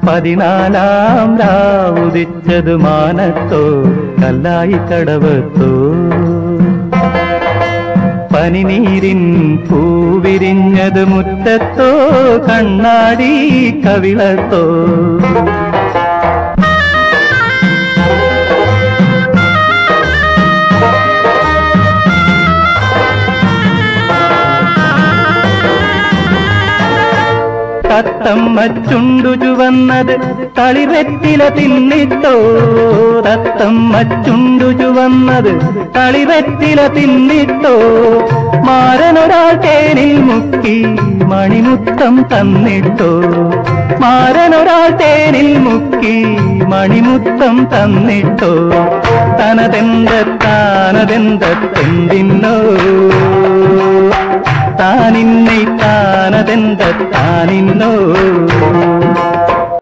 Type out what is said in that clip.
പതിനാലാം രാവുദിച്ചത് മാനത്തോ കല്ലായി കടവത്തോ പനിനീരിൻ പൂവിരിഞ്ഞത് മുറ്റത്തോ കണ്ണാടി കവിളത്തോ തത്തമ്മ ചുണ്ടു ചുവന്നത് തളിവെറ്റില തിന്നിട്ടോ തത്തമ്മ ചുണ്ടു ചുവന്നത് തളിവെറ്റില തിന്നിട്ടോ മാരനൊരാൾ തേനിൽ മുക്കി മണിമുത്തം തന്നിട്ടോ മാരനൊരാൾ തേനിൽ മുക്കി മണിമുത്തം തന്നിട്ടോ തനതെന്ത താനതെന്തെന്തിന്നോ താനിന്നെ താനതെന്ത താനിന്നോ